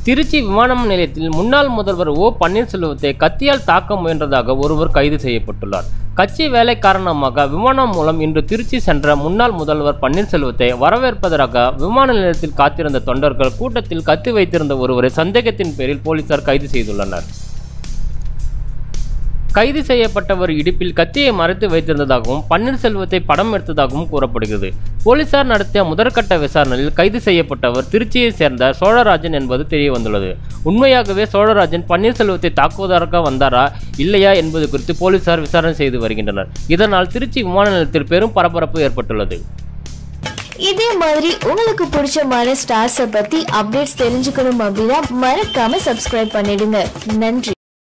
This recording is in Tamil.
திருச்சி விமான நிலையத்தில் முன்னாள் முதல்வர் ஓ பன்னீர்செல்வத்தை கத்தியால் தாக்க முயன்றதாக ஒருவர் கைது செய்யப்பட்டுள்ளார் கட்சி வேலை காரணமாக விமானம் மூலம் இன்று திருச்சி சென்ற முன்னாள் முதல்வர் பன்னீர்செல்வத்தை வரவேற்பதற்காக விமான நிலையத்தில் காத்திருந்த தொண்டர்கள் கூட்டத்தில் கத்தி வைத்திருந்த ஒருவரை சந்தேகத்தின் பேரில் போலீசார் கைது செய்துள்ளனர் கைது செய்யப்பட்டவர் இடுப்பில் கத்தியை மறைத்து வைத்திருந்ததாகவும் பன்னீர்செல்வத்தை படம் எடுத்ததாகவும் கூறப்படுகிறது போலீசார் நடத்திய முதற்கட்ட விசாரணையில் கைது செய்யப்பட்டவர் திருச்சியைச் சேர்ந்த சோழராஜன் என்பது தெரிய வந்துள்ளது உண்மையாகவே சோழராஜன் பன்னீர்செல்வத்தை தாக்குவதற்காக வந்தாரா இல்லையா என்பது குறித்து போலீசார் விசாரணை செய்து வருகின்றனர் இதனால் திருச்சி விமான நிலையத்தில் பெரும் பரபரப்பு ஏற்பட்டுள்ளது இதே மாதிரி உங்களுக்கு பிடிச்சமான ஸ்டார்ஸை பத்தி அப்டேட்ஸ் தெரிஞ்சுக்கணும் அப்படின்னா மறக்காம சப்ஸ்கிரைப் பண்ணிடுங்க நன்றி